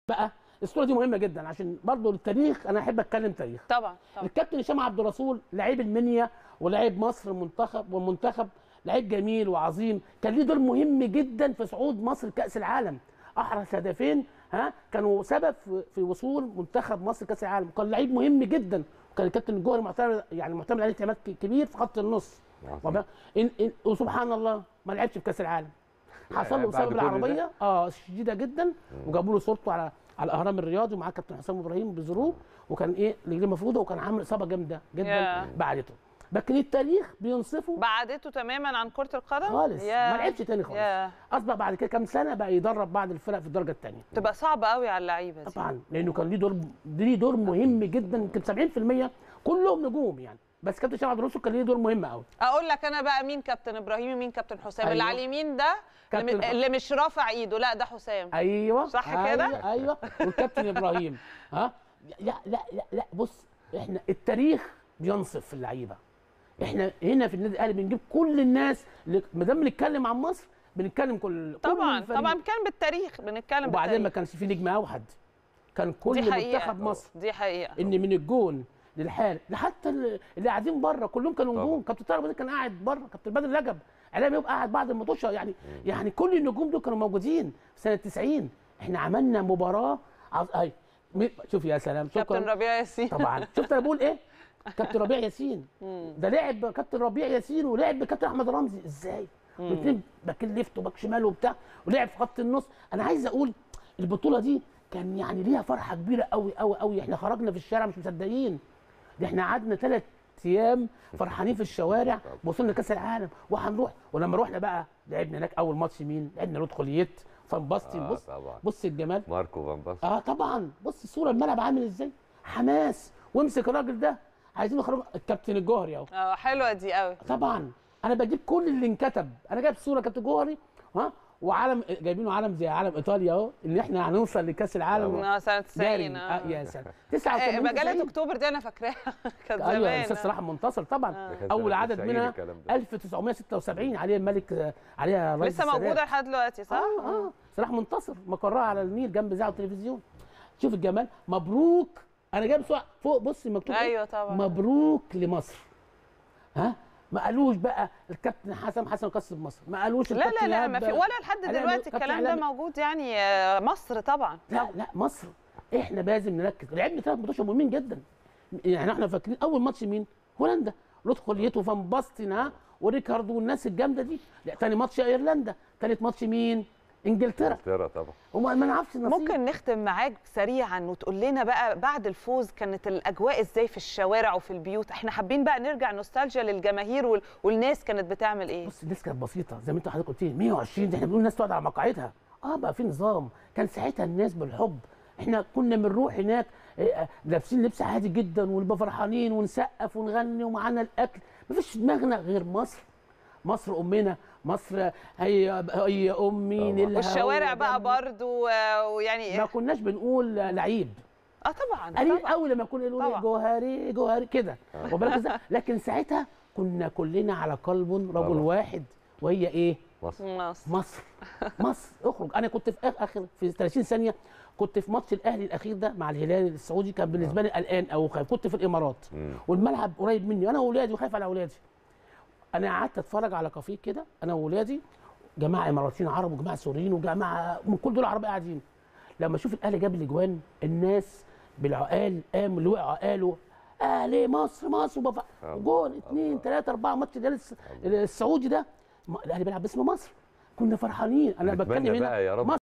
بقى الصوره دي مهمه جدا عشان برضه التاريخ انا احب اتكلم تاريخ طبعا طبعا الكابتن هشام عبد الرسول لعيب المنيا ولاعيب مصر منتخب والمنتخب لعيب جميل وعظيم كان ليه دور مهم جدا في صعود مصر لكاس العالم احرز هدفين ها كانوا سبب في- في وصول منتخب مصر كاس العالم كان لعيب مهم جدا وكان الكابتن الجوهري معتمد يعني معتمد عليه اعتماد ك- كبير في خط النص عظيم. وب- إن إن وسبحان الله ما لعبش في كاس العالم حصل له بعد بسبب كل ده؟ العربيه اه شديده جدا وجابوا له صورته على على الاهرام الرياضي ومعاه كابتن حسام ابراهيم بظروف وكان ايه رجليه مفروضه وكان عامل اصابه جامده جدا ياه. بعدته لكن التاريخ بينصفه بعدته تماما عن كره القدم خالص يا. ما لعبش تاني خالص يا. اصبح بعد كده كام سنه بقى يدرب بعض الفرق في الدرجه الثانيه تبقى صعبه قوي على اللعيبه دي طبعا لانه كان ليه دور ليه دور مهم جدا يمكن 70% كلهم نجوم يعني بس كابتن شعب عبد الرسول كان ليه دور مهم قوي اقول لك انا بقى مين كابتن ابراهيم ومين كابتن حسام أيوة. اللي على اليمين ده اللي, كابتن م- اللي مش رافع ايده لا ده حسام ايوه صح أيوة كده؟ ايوه والكابتن ابراهيم ها لا لا لا لا بص احنا التاريخ بينصف في اللعيبه احنا هنا في النادي الاهلي بنجيب كل الناس اللي- ما دام بنتكلم عن مصر بنتكلم كل كل طبعا الفريق. طبعا كان بالتاريخ بنتكلم وبعدين ما بالتاريخ كانش في نجم اوحد كان كل دي حقيقة. منتخب مصر دي حقيقه ان من الجون للحال لحتى اللي اللي قاعدين بره كلهم كانوا طبعا. نجوم كابتن طارق بدر كان قاعد بره كابتن بدر رجب علاء يبقى قاعد بعد المطوشه يعني يعني كل النجوم دول كانوا موجودين في سنه 90 احنا عملنا مباراه عظ... اي م- شوف يا سلام كابتن شكرا ربيع ياسين طبعا شفت انا بقول ايه كابتن ربيع ياسين ده لعب كابتن ربيع ياسين ولعب بكابتن احمد رمزي ازاي الاثنين باكين ليفت وباك شمال وبتاع ولعب في خط النص انا عايز اقول البطوله دي كان يعني ليها فرحه كبيره قوي قوي قوي احنا خرجنا في الشارع مش مصدقين ده احنا قعدنا ثلاث ايام فرحانين في الشوارع وصلنا كاس العالم وهنروح ولما رحنا بقى لعبنا هناك اول ماتش مين لعبنا رود خوليت فان باستين آه بص طبعا بص الجمال ماركو فان باستن اه طبعا بص الصوره الملعب عامل ازاي حماس وامسك الراجل ده عايزين يخرجوا الكابتن الجوهري اهو اه حلوه دي قوي طبعا انا بجيب كل اللي انكتب انا جايب صوره كابتن جوهري ها وعلم جايبينه علم زي علم ايطاليا اهو ان احنا هنوصل لكاس العالم اه سنه جاري 90 آه يا سلام آه، 89 مجله 90. اكتوبر دي انا فاكراها كانت ايوه زمان الاستاذ صلاح منتصر طبعا ده كان اول سنة عدد 90 منها الكلام ده. 1976 عليها الملك آه، عليها رئيس لسه السادات. موجوده لحد دلوقتي صح؟ اه اه صلاح منتصر مقرها على النيل جنب اذاعه التلفزيون شوف الجمال مبروك انا جايب صور فوق بص مكتوب إيه؟ ايوه طبعا مبروك لمصر ها ما قالوش بقى الكابتن حسن حسن قصب مصر ما قالوش لا لا الكابتن لا إيهاب ما في ولا لحد علي دلوقتي كابتن الكلام ده علي- موجود يعني آه، مصر طبعا لا لا مصر احنا لازم نركز لعبنا ثلاث ماتشات مهمين جدا يعني احنا فاكرين اول ماتش مين هولندا لطخ يتو فان باستن ها وريكاردو والناس الجامده دي لا تاني ماتش ايرلندا ثالث ماتش مين انجلترا انجلترا طبعا وما ما نعرفش النصيب ممكن نختم معاك سريعا وتقول لنا بقى بعد الفوز كانت الاجواء ازاي في الشوارع وفي البيوت احنا حابين بقى نرجع نوستالجيا للجماهير وال... والناس كانت بتعمل ايه بص الناس كانت بسيطه زي ما انت حضرتك قلت لي 120 ده احنا بنقول الناس تقعد على مقاعدها اه بقى في نظام كان ساعتها الناس بالحب احنا كنا بنروح هناك آه، آه، لابسين لبس عادي جدا ونبقى فرحانين ونسقف ونغني ومعانا الاكل مفيش في دماغنا غير مصر مصر امنا مصر هي هي امي طبعا. نيلها والشوارع بقى ودم. برضو آه، ويعني ما كناش بنقول لعيب اه طبعا قليل طبعا قوي لما كنا نقول طبعا. إيه جوهري جوهري كده وبالك إزاي؟ لكن ساعتها كنا كلنا على قلب رجل طبعا. واحد وهي ايه مصر مصر مصر مصر اخرج انا كنت في آخ- اخر في 30 ثانيه كنت في ماتش الاهلي الاخير ده مع الهلال السعودي كان بالنسبه لي قلقان او خايف كنت في الامارات مم. والملعب قريب مني انا واولادي وخايف على اولادي انا قعدت اتفرج على كافيه كده انا واولادي جماعه اماراتيين عرب وجماعه سوريين وجماعه من كل دول عرب قاعدين لما اشوف الاهلي جاب الاجوان الناس بالعقال قام اللي وقعوا قالوا اهلي مصر مصر وبف... الله، جول اثنين ثلاثه اربعه ماتش الهلال الس- السعودي ده ما- الاهلي بيلعب باسم مصر كنا فرحانين انا نتمنى بتكلم هنا بقى يا رب مصر